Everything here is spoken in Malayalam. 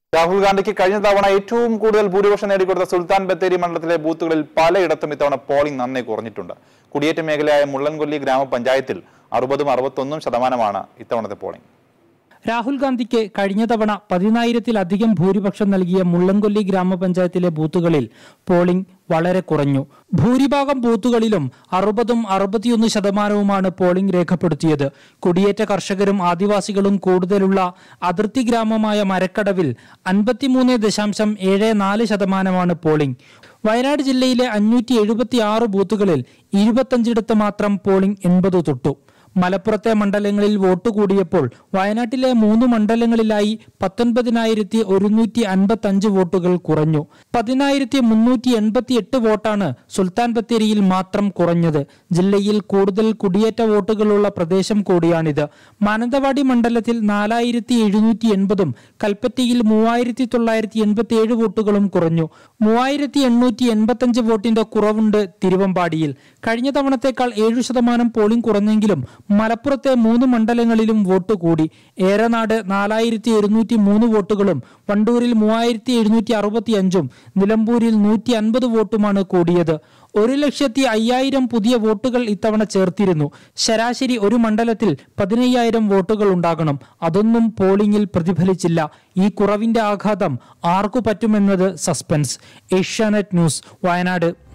രാഹുൽ ഗാന്ധിക്ക് കഴിഞ്ഞ തവണ ഏറ്റവും കൂടുതൽ ഭൂരിപക്ഷം നേടിക്കൊടുത്ത സുൽത്താൻ ബത്തേരി മണ്ഡലത്തിലെ ബൂത്തുകളിൽ പലയിടത്തും ഇത്തവണ പോളിംഗ് നന്നേ കുറഞ്ഞിട്ടുണ്ട് കുടിയേറ്റ മേഖലയായ മുള്ളൻകൊല്ലി ഗ്രാമപഞ്ചായത്തിൽ അറുപതും അറുപത്തൊന്നും ശതമാനമാണ് ഇത്തവണത്തെ പോളിംഗ് രാഹുൽ ഗാന്ധിക്ക് കഴിഞ്ഞ തവണ പതിനായിരത്തിലധികം ഭൂരിപക്ഷം നൽകിയ മുള്ളൻകൊല്ലി ഗ്രാമപഞ്ചായത്തിലെ ബൂത്തുകളിൽ പോളിംഗ് വളരെ കുറഞ്ഞു ഭൂരിഭാഗം ബൂത്തുകളിലും അറുപതും അറുപത്തിയൊന്ന് ശതമാനവുമാണ് പോളിംഗ് രേഖപ്പെടുത്തിയത് കുടിയേറ്റ കർഷകരും ആദിവാസികളും കൂടുതലുള്ള അതിർത്തി ഗ്രാമമായ മരക്കടവിൽ അൻപത്തിമൂന്ന് ദശാംശം ഏഴ് നാല് ശതമാനമാണ് പോളിംഗ് വയനാട് ജില്ലയിലെ അഞ്ഞൂറ്റി എഴുപത്തി ആറ് ബൂത്തുകളിൽ ഇരുപത്തഞ്ചിടത്ത് മാത്രം പോളിംഗ് എൺപത് തൊട്ടു മലപ്പുറത്തെ മണ്ഡലങ്ങളിൽ വോട്ട് കൂടിയപ്പോൾ വയനാട്ടിലെ മൂന്ന് മണ്ഡലങ്ങളിലായി പത്തൊൻപതിനായിരത്തി ഒരുന്നൂറ്റി അൻപത്തി അഞ്ച് വോട്ടുകൾ കുറഞ്ഞു പതിനായിരത്തി മുന്നൂറ്റി എൺപത്തി എട്ട് വോട്ടാണ് സുൽത്താൻ ബത്തേരിയിൽ മാത്രം കുറഞ്ഞത് ജില്ലയിൽ കൂടുതൽ കുടിയേറ്റ വോട്ടുകളുള്ള പ്രദേശം കൂടിയാണിത് മാനന്തവാടി മണ്ഡലത്തിൽ നാലായിരത്തി എഴുന്നൂറ്റി എൺപതും കൽപ്പറ്റയിൽ മൂവായിരത്തി തൊള്ളായിരത്തി എൺപത്തി ഏഴ് വോട്ടുകളും കുറഞ്ഞു മൂവായിരത്തി എണ്ണൂറ്റി എൺപത്തഞ്ച് വോട്ടിന്റെ കുറവുണ്ട് തിരുവമ്പാടിയിൽ കഴിഞ്ഞ തവണത്തേക്കാൾ ഏഴു ശതമാനം പോളിംഗ് കുറഞ്ഞെങ്കിലും മലപ്പുറത്തെ മൂന്ന് മണ്ഡലങ്ങളിലും വോട്ട് കൂടി ഏറനാട് നാലായിരത്തി ഒരുന്നൂറ്റി മൂന്ന് വോട്ടുകളും വണ്ടൂരിൽ മൂവായിരത്തി എഴുന്നൂറ്റി അറുപത്തി അഞ്ചും നിലമ്പൂരിൽ നൂറ്റി അൻപത് വോട്ടുമാണ് കൂടിയത് ഒരു ലക്ഷത്തി അയ്യായിരം പുതിയ വോട്ടുകൾ ഇത്തവണ ചേർത്തിരുന്നു ശരാശരി ഒരു മണ്ഡലത്തിൽ പതിനയ്യായിരം വോട്ടുകൾ ഉണ്ടാകണം അതൊന്നും പോളിംഗിൽ പ്രതിഫലിച്ചില്ല ഈ കുറവിന്റെ ആഘാതം ആർക്കു പറ്റുമെന്നത് സസ്പെൻസ് ഏഷ്യാനെറ്റ് ന്യൂസ് വയനാട്